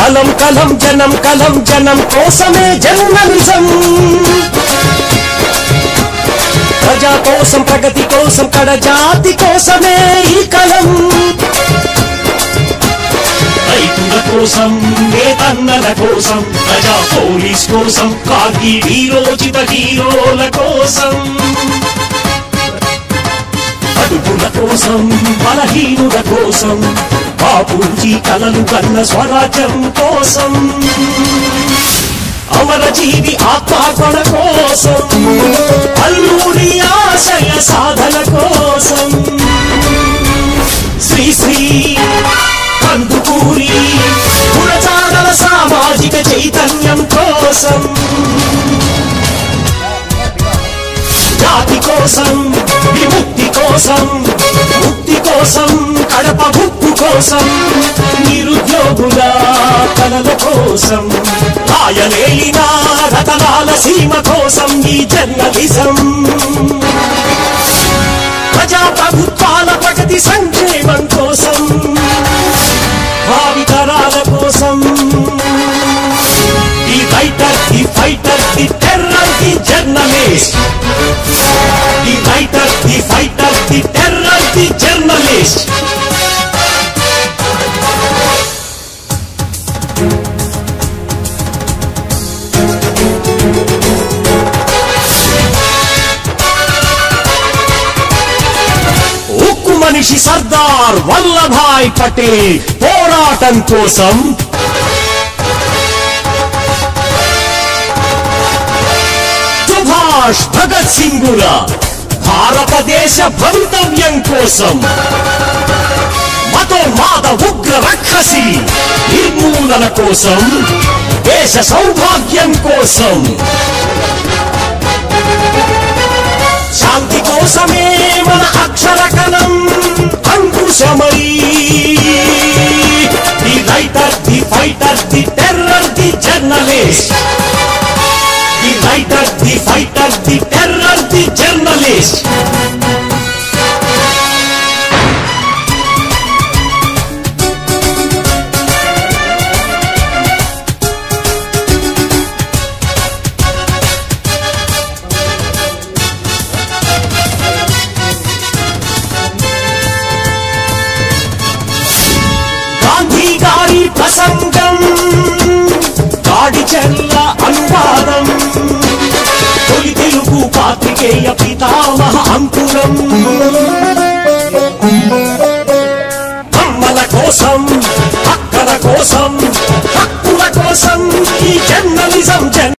కలం కలం జనం కలం జనం కోసమే జర్నలిజం ప్రజా కోసం ప్రగతి కోసం కడజాతి కోసమే ఈ కలం రైతుల కోసం నేతన్నల కోసం ప్రజా పోలీస్ కోసం కాకి వీరోచిత హీరోల కోసం అడుగుల కోసం బలహీనుల కోసం బాపూజీ కలలు కన్న స్వరాజ్యం కోసం అమరజీవి ఆత్మార్పణ కోసం అల్లూరి ఆశయ సాధన కోసం శ్రీ శ్రీ కందుకూరి గుణచారల సామాజిక చైతన్యం కోసం జాతి కోసం విముక్తి కోసం ముక్తి కోసం కడప ముక్కు కోసం నిరుద్యోగుల కలల కోసం రాయలేలిన రతనాల సీమ కోసం ఈ జర్నలిజం ప్రజా ప్రభుత్వాల ప్రగతి సంక్షేమం కోసం భావితరాల కోసం the writer the fighter the terror the journalist the writer the fighter the terror the journalist ఉక్కు మనిషి సర్దార్ వల్లభాయ్ పటేల్ పోరాటం కోసం సుభాష్ భగత్ సింగుల భారతదేశ భవితవ్యం కోసం మతోన్మాద ఉగ్ర రక్షసి నిర్మూలన కోసం దేశ సౌభాగ్యం కోసం శాంతి కోసమే మన అక్షర కణం అంకుశమై the writer the fighter the terror the journalist the writer the fighter the terror the journalist Gandhi గారి ప్రసంగం గాడి చెల్ల అనువాదం తొలి తెలుగు పాత్రికేయ పితామహ అంకురం అమ్మల కోసం అక్కల కోసం హక్కుల కోసం ఈ జర్నలిజం జన్